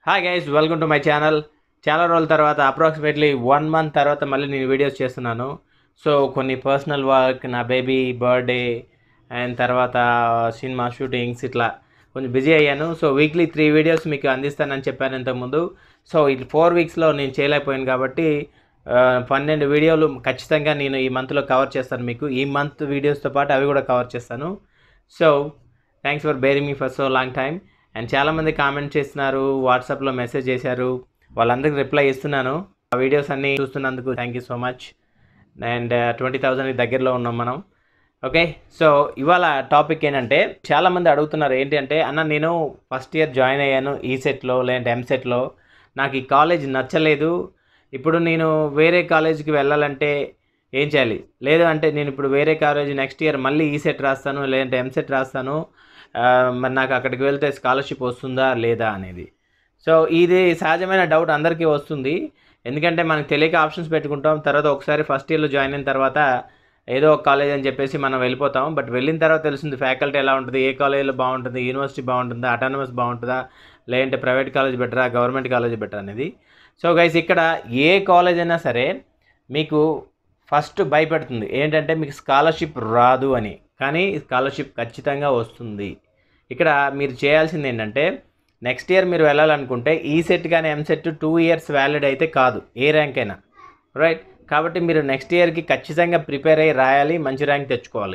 hi guys welcome to my channel చాలా రోజుల తర్వాత అప్రాక్సిమేట్లీ వన్ మంత్ తర్వాత మళ్ళీ నేను వీడియోస్ చేస్తున్నాను సో కొన్ని పర్సనల్ వర్క్ నా బేబీ బర్త్డే అండ్ తర్వాత సినిమా షూటింగ్స్ ఇట్లా కొంచెం బిజీ అయ్యాను సో వీక్లీ త్రీ వీడియోస్ మీకు అందిస్తానని చెప్పాను ఇంతకుముందు సో ఈ ఫోర్ వీక్స్లో నేను చేయలేకపోయాను కాబట్టి ఆ, పన్నెండు వీడియోలు ఖచ్చితంగా నేను ఈ మంత్లో కవర్ చేస్తాను మీకు ఈ మంత్ వీడియోస్తో పాటు అవి కూడా కవర్ చేస్తాను సో థ్యాంక్స్ ఫర్ బేరింగ్ మీ for so long time and చాలామంది కామెంట్ చేస్తున్నారు వాట్సాప్లో మెసేజ్ చేశారు వాళ్ళందరికీ రిప్లై ఇస్తున్నాను ఆ వీడియోస్ అన్నీ చూస్తున్నందుకు thank you so much and twenty థౌజండ్కి దగ్గరలో ఉన్నాం మనం ఓకే సో ఇవాళ టాపిక్ ఏంటంటే చాలామంది అడుగుతున్నారు ఏంటి అంటే అన్న నేను ఫస్ట్ ఇయర్ జాయిన్ అయ్యాను ఈ సెట్లో లేదంటే ఎంసెట్లో నాకు ఈ కాలేజ్ నచ్చలేదు ఇప్పుడు నేను వేరే కాలేజీకి వెళ్ళాలంటే ఏం చేయాలి లేదు అంటే నేను ఇప్పుడు వేరే కాలేజ్ నెక్స్ట్ ఇయర్ మళ్ళీ ఈ సెట్ రాస్తాను లేదంటే ఎంసెట్ రాస్తాను ఆ, మరి నాకు అక్కడికి వెళ్తే స్కాలర్షిప్ వస్తుందా లేదా అనేది సో ఇది సహజమైన డౌట్ అందరికీ వస్తుంది ఎందుకంటే మనకు తెలియక ఆప్షన్స్ పెట్టుకుంటాం తర్వాత ఒకసారి ఫస్ట్ ఇయర్లో జాయిన్ అయిన తర్వాత ఏదో ఒక కాలేజ్ అని చెప్పేసి మనం వెళ్ళిపోతాం బట్ వెళ్ళిన తర్వాత తెలుస్తుంది ఫ్యాకల్టీ ఎలా ఉంటుంది ఏ కాలేజీలో బాగుంటుంది యూనివర్సిటీ బాగుంటుందా అటానమస్ బాగుంటుందా లేదంటే ప్రైవేట్ కాలేజ్ బెటరా గవర్నమెంట్ కాలేజ్ బెటర్ అనేది సో గైస్ ఇక్కడ ఏ కాలేజ్ అయినా సరే మీకు ఫస్ట్ భయపెడుతుంది ఏంటంటే మీకు స్కాలర్షిప్ రాదు అని కానీ స్కాలర్షిప్ ఖచ్చితంగా వస్తుంది ఇక్కడ మీరు చేయాల్సింది ఏంటంటే నెక్స్ట్ ఇయర్ మీరు వెళ్ళాలనుకుంటే ఈ సెట్ కానీ ఎంసెట్ టూ ఇయర్స్ వ్యాలిడ్ అయితే కాదు ఏ ర్యాంక్ అయినా రైట్ కాబట్టి మీరు నెక్స్ట్ ఇయర్కి ఖచ్చితంగా ప్రిపేర్ అయ్యి రాయాలి మంచి ర్యాంక్ తెచ్చుకోవాలి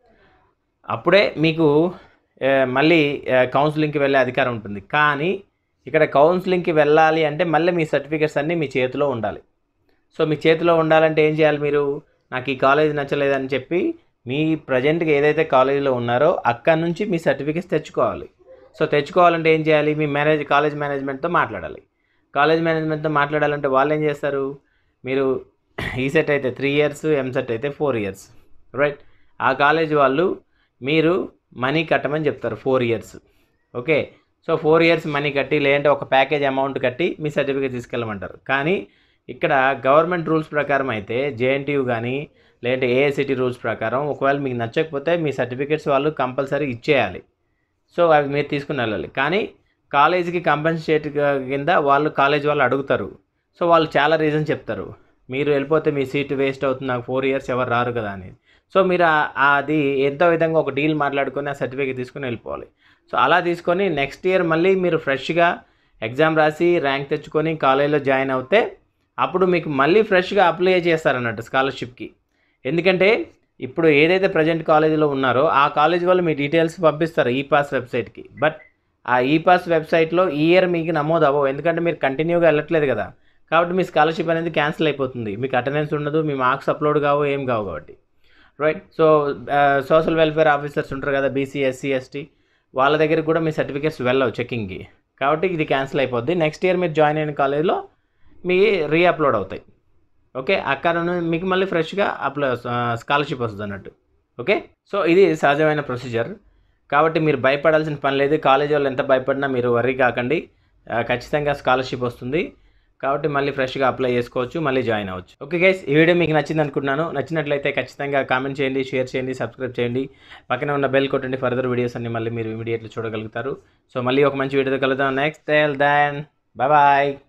అప్పుడే మీకు ఆ, మళ్ళీ కౌన్సిలింగ్కి వెళ్ళే అధికారం ఉంటుంది కానీ ఇక్కడ కౌన్సిలింగ్కి వెళ్ళాలి అంటే మళ్ళీ మీ సర్టిఫికేట్స్ అన్నీ మీ చేతిలో ఉండాలి సో మీ చేతిలో ఉండాలంటే ఏం చేయాలి మీరు నాకు ఈ కాలేజ్ నచ్చలేదని చెప్పి మీ ప్రజెంట్గా ఏదైతే కాలేజీలో ఉన్నారో అక్కడ నుంచి మీ సర్టిఫికేట్స్ తెచ్చుకోవాలి సో తెచ్చుకోవాలంటే ఏం చేయాలి మీ మేనేజ్ కాలేజ్ మేనేజ్మెంట్తో మాట్లాడాలి కాలేజ్ మేనేజ్మెంట్తో మాట్లాడాలంటే వాళ్ళు ఏం చేస్తారు మీరు ఈ సెట్ అయితే త్రీ ఇయర్స్ ఎంసెట్ అయితే ఫోర్ ఇయర్స్ రైట్ ఆ కాలేజ్ వాళ్ళు మీరు మనీ కట్టమని చెప్తారు four years okay so four years money కట్టి లేదంటే ఒక ప్యాకేజ్ అమౌంట్ కట్టి మీ సర్టిఫికేట్ తీసుకెళ్ళమంటారు కానీ ఇక్కడ గవర్నమెంట్ రూల్స్ ప్రకారం అయితే జేఎన్టీయూ కానీ లేదంటే ఏఐసిటీ రూల్స్ ప్రకారం ఒకవేళ మీకు నచ్చకపోతే మీ సర్టిఫికేట్స్ వాళ్ళు కంపల్సరీ ఇచ్చేయాలి సో అవి మీరు తీసుకుని వెళ్ళాలి కానీ కాలేజీకి కంపెన్సేట్ కింద వాళ్ళు కాలేజ్ వాళ్ళు అడుగుతారు సో వాళ్ళు చాలా రీజన్ చెప్తారు మీరు వెళ్ళిపోతే మీ సీట్ వేస్ట్ అవుతుంది నాకు ఫోర్ ఇయర్స్ ఎవరు రారు కదా అనేది సో మీరు ఆ- ఆ అది ఎంతో విధంగా ఒక డీల్ మాట్లాడుకొని ఆ సర్టిఫికేట్ తీసుకొని వెళ్ళిపోవాలి సో అలా తీసుకొని నెక్స్ట్ ఇయర్ మళ్ళీ మీరు ఫ్రెష్గా ఎగ్జామ్ రాసి ర్యాంక్ తెచ్చుకొని కాలేజీలో జాయిన్ అవుతే అప్పుడు మీకు మళ్ళీ ఫ్రెష్గా అప్లై చేస్తారన్నట్టు స్కాలర్షిప్కి ఎందుకంటే ఇప్పుడు ఏదైతే ప్రజెంట్ కాలేజీలో ఉన్నారో ఆ కాలేజ్ వాళ్ళు మీ డీటెయిల్స్ పంపిస్తారు ఈ పాస్ వెబ్సైట్కి బట్ ఆ ఈ పాస్ వెబ్సైట్లో ఈ ఇయర్ మీకు నమోదు అవ్వవు ఎందుకంటే మీరు కంటిన్యూగా వెళ్ళట్లేదు కదా కాబట్టి మీ స్కాలర్షిప్ అనేది క్యాన్సిల్ అయిపోతుంది మీకు అటెండెన్స్ ఉండదు మీ మార్క్స్ అప్లోడ్ కావు ఏం కావు కాబట్టి right so social welfare officers ఉంటారు కదా బీసీ ఎస్సీ ఎస్టీ వాళ్ళ దగ్గరికి కూడా మీ సర్టిఫికేట్స్ వెళ్ళవు చెకింగ్కి కాబట్టి ఇది క్యాన్సిల్ అయిపోద్ది నెక్స్ట్ ఇయర్ మీరు జాయిన్ అయిన కాలేజ్లో మీ రీ అప్లోడ్ అవుతాయి ఓకే అక్కడ నుండి మీకు మళ్ళీ ఫ్రెష్గా అప్లో స్కాలర్షిప్ వస్తుంది అన్నట్టు ఓకే సో ఇది సహజమైన ప్రొసీజర్ కాబట్టి మీరు భయపడాల్సిన పని లేదు కాలేజీ వాళ్ళు ఎంత భయపడినా మీరు వర్రీ కాకండి ఆ, ఖచ్చితంగా స్కాలర్షిప్ వస్తుంది కాబట్టి మళ్ళీ ఫ్రెష్గా అప్లై చేసుకోవచ్చు మళ్ళీ జాయిన్ అవ్వచ్చు ఓకే గైస్ ఈ వీడియో మీకు నచ్చింది అనుకుంటున్నాను నచ్చినట్లయితే ఖచ్చితంగా కామెంట్ చేయండి షేర్ చేయండి సబ్స్క్రైబ్ చేయండి పక్కన ఉన్న బెల్ కొట్టండి ఫర్దర్ వీడియోస్ అన్ని మళ్ళీ మీరు ఇమీడియట్లీ చూడగలుగుతారు సో మళ్ళీ ఒక మంచి వీడియోతో కలుద్దాం నెక్స్ట్ దాన్ బాయ్ బాయ్